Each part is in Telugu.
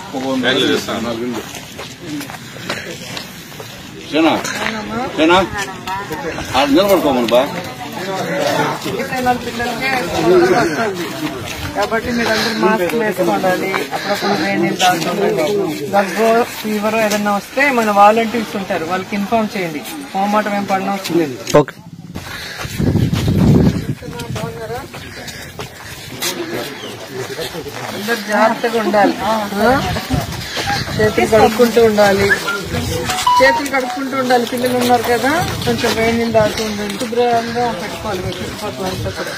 బ్యాగులు తెస్తాను సేనా సేనా ఆడ నిలబడుకోమను బా చిన్నపిల్లల పిల్లలకే కరోనా వస్తుంది కాబట్టి మీరందరూ మాస్క్ వేసుకోవాలి అప్పుడప్పుడు వేడి నీళ్ళు తాగుతుండండి దగ్గు ఫీవర్ ఏదైనా వస్తే మన వాలంటీర్స్ ఉంటారు వాళ్ళకి ఇన్ఫార్మ్ చేయండి మొహమాటం ఏం పడిన అవసరం లేదు ఓకే అందరు జాగ్రత్తగా ఉండాలి ఆ? చేతులు కడుక్కుంటూ ఉండాలి చేతులు కడుక్కుంటూ ఉండాలి పిల్లలు ఉన్నారు కదా కొంచెం వేడి నీళ్ళు తాగుతూ ఉండండి శుభ్రంగా పెట్టుకోవాలి మీ చుట్టుపక్కల అంతా కూడా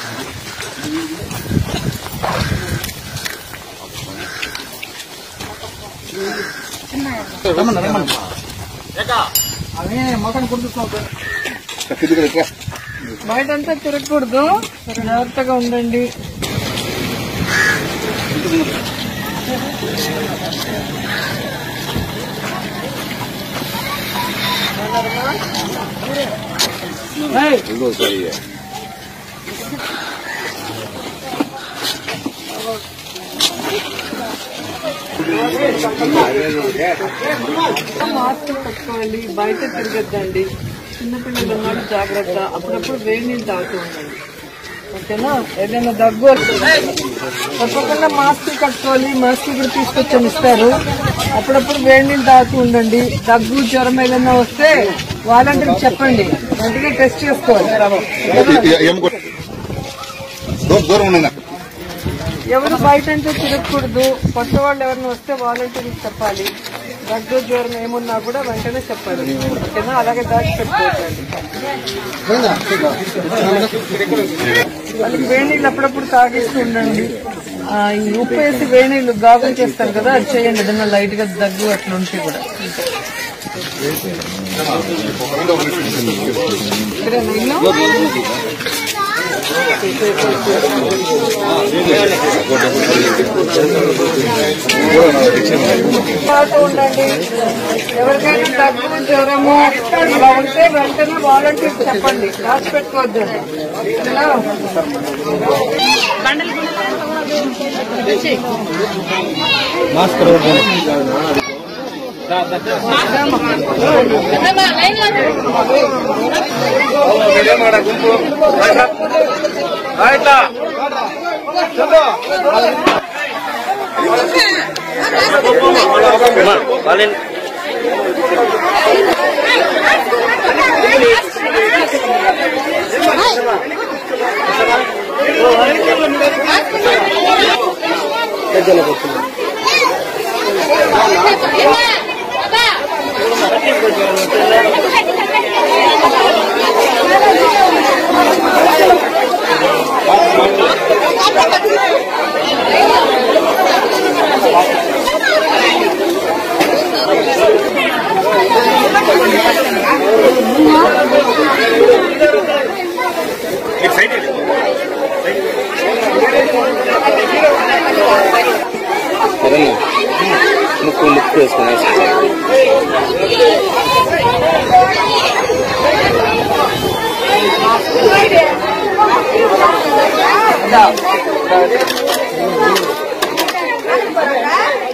బయటంతా తిరగకూడదు జాగ్రత్తగా ఉండండి మాస్క్ పెట్టుకోండి బయట తిరగద్దండి చిన్నపిల్లలు ఉన్నారు జాగ్రత్త అప్పుడప్పుడు వేడి నీళ్ళు తాగుతూ ఉండండి ఓకేనా ఏదైనా దగ్గు వస్తే తప్పకుండా మాస్క్ కట్టుకోవాలి మాస్క్ కూడా తీసుకొచ్చి ఇస్తారు అప్పుడప్పుడు వేడి నీళ్ళు తాగుతూ ఉండండి దగ్గు జ్వరం ఏదైనా వస్తే వాలంటీర్ చెప్పండి వెంటనే టెస్ట్ చేసుకోవాలి దూరం ఉండగా ఎవరు బయట అంటే తిరగకూడదు కొత్త వాళ్ళు ఎవరైనా వస్తే వాలంటీర్కి చెప్పాలి దగ్గు జ్వరం ఏమున్నా కూడా వెంటనే చెప్పాలి ఓకేనా అలాగే దాచి పెట్టుకోవద్దండి వాళ్ళకి వేడి నీళ్ళు అప్పుడప్పుడు తాగిస్తూ ఉండండి ఆ, ఈ ఉప్పు వేసి వేడి నీళ్ళు గాగులు చేస్తారు కదా అది చేయండి ఏదైనా లైట్ గా దగ్గు అట్లా ఉంటే కూడా ఇక్కడేనా ఇల్లు? పాటు ఉండండి ఎవరికైనా దగ్గు జ్వరము ఇలా ఉంటే వెంటనే వాలంటీర్ చెప్పండి రాసి పెట్టుకోవద్దు ఓకేనా? ముక్కు ముక్కు వేసుకుని దా.